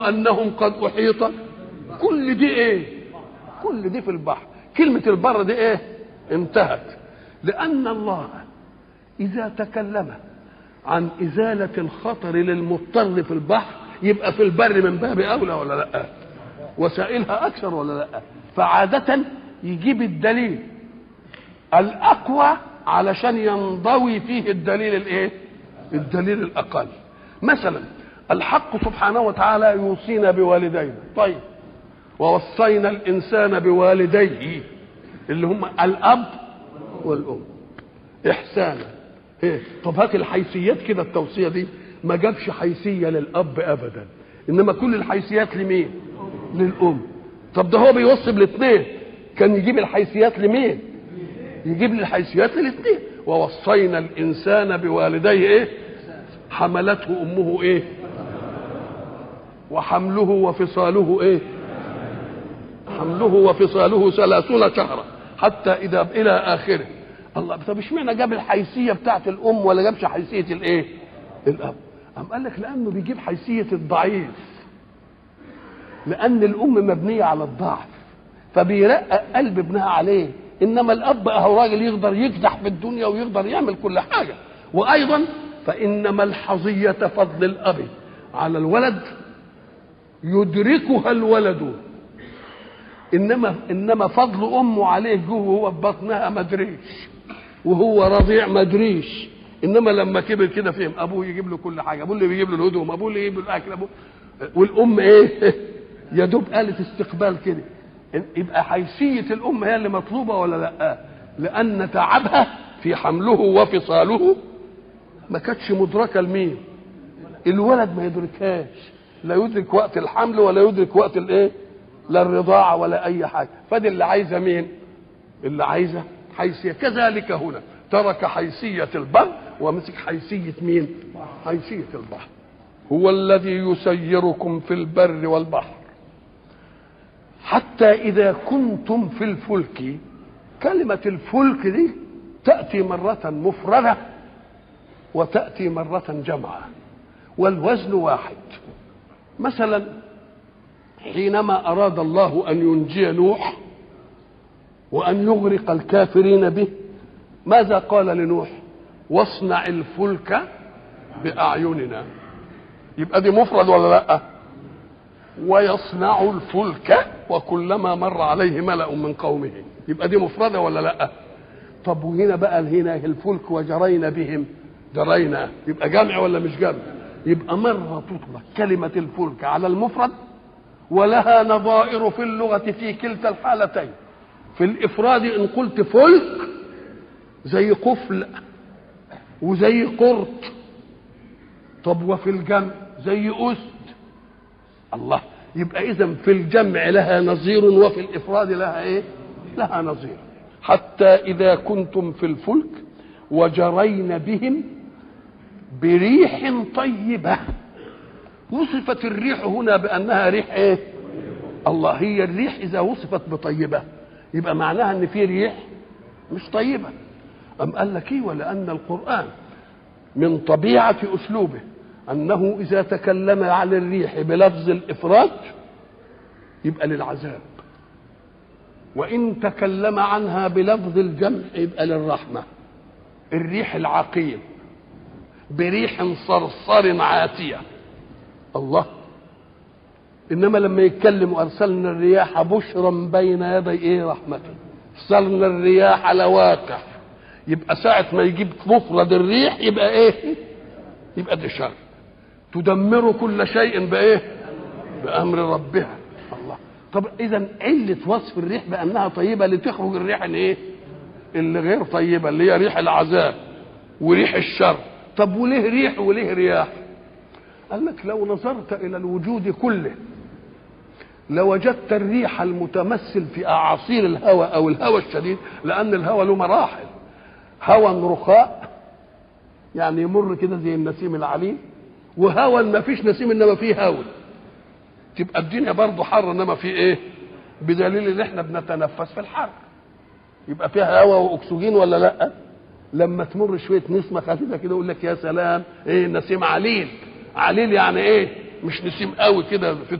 انهم قد احيط كل دي ايه كل دي في البحر كلمه البر دي ايه انتهت لان الله اذا تكلم عن ازاله الخطر للمضطر في البحر يبقى في البر من باب اولى ولا لا وسائلها اكثر ولا لا فعاده يجيب الدليل الاقوى علشان ينضوي فيه الدليل الايه الدليل الاقل مثلا الحق سبحانه وتعالى يوصينا بوالدينا طيب ووصينا الانسان بوالديه اللي هم الاب والام احسانا ايه طب هات الحيثيات كده التوصيه دي ما جابش حيثيه للاب ابدا انما كل الحيثيات لمين للام طب ده هو بيوصي بالاثنين كان يجيب الحيثيات لمين يجيب لي الحيثيات للاثنين ووصينا الانسان بوالديه ايه حملته امه ايه وحمله وفصاله ايه حمله وفصاله ثلاثون شهرا حتى اذا الى اخره الله طب اشمعنى جاب الحيثيه بتاعت الام ولا جابش حيثيه الايه الاب قام قال لك لانه بيجيب حيثيه الضعيف لان الام مبنيه على الضعف فبيرقق قلب ابنها عليه انما الاب اهو راجل يقدر يكدح في الدنيا ويقدر يعمل كل حاجه وايضا فانما الحظيه فضل الاب على الولد يدركها الولد انما انما فضل امه عليه جوه وهو في بطنها ما ادريش وهو رضيع ما ادريش انما لما كبر كده فهم ابوه يجيب له كل حاجه ابوه اللي بيجيب له الهدوم ابوه اللي يجيب له الاكل ابوه والام ايه يا دوب آلة استقبال كده يبقى حيثية الأم هي اللي مطلوبة ولا لا لأن تعبها في حمله وفصاله ما كانتش مدركة لمين الولد ما يدركهاش لا يدرك وقت الحمل ولا يدرك وقت الايه لا الرضاعة ولا أي حاجة فدي اللي عايزة مين اللي عايزة حيثية كذلك هنا ترك حيثية البر ومسك حيثية مين حيثية البحر هو الذي يسيركم في البر والبحر حتى إذا كنتم في الفلك كلمة الفلك دي تأتي مرة مفردة وتأتي مرة جمعة والوزن واحد مثلا حينما أراد الله أن ينجي نوح وأن يغرق الكافرين به ماذا قال لنوح واصنع الفلك بأعيننا يبقى دي مفرد ولا لأ ويصنع الفلك وكلما مر عليه ملأ من قومه يبقى دي مفردة ولا لا طب وهنا بقى هنا الفلك وجرينا بهم جرينا يبقى جمع ولا مش جمع يبقى مرة تطلق كلمة الفلك على المفرد ولها نظائر في اللغة في كلتا الحالتين في الإفراد إن قلت فلك زي قفل وزي قرط طب وفي الجمع زي أسد الله يبقى اذا في الجمع لها نظير وفي الافراد لها ايه لها نظير حتى اذا كنتم في الفلك وجرين بهم بريح طيبه وصفت الريح هنا بانها ريح ايه الله هي الريح اذا وصفت بطيبه يبقى معناها ان في ريح مش طيبه ام قال لك ايه ولان القران من طبيعه اسلوبه انه اذا تكلم عن الريح بلفظ الافراد يبقى للعذاب وان تكلم عنها بلفظ الجمع يبقى للرحمه الريح العقيم بريح صرصر عاتيه الله انما لما يتكلم ارسلنا الرياح بشرا بين يدي ايه رحمته ارسلنا الرياح لواقع يبقى ساعه ما يجيب مفرد الريح يبقى ايه يبقى ده شر تدمر كل شيء بايه بامر ربها الله طب اذا عله وصف الريح بانها طيبه لتخرج الريح الايه اللي غير طيبه اللي هي ريح العذاب وريح الشر طب وليه ريح وليه رياح قال لك لو نظرت الى الوجود كله لوجدت الريح المتمثل في اعاصير الهواء او الهواء الشديد لان الهواء له مراحل هواء رخاء يعني يمر كده زي النسيم العليل وهوى ما فيش نسيم انما فيه هوى تبقى الدنيا برضه حر انما في ايه بدليل ان احنا بنتنفس في الحر يبقى فيها هواء واكسجين ولا لا لما تمر شويه نسمه خفيفه كده يقول لك يا سلام ايه نسيم عليل عليل يعني ايه مش نسيم قوي كده في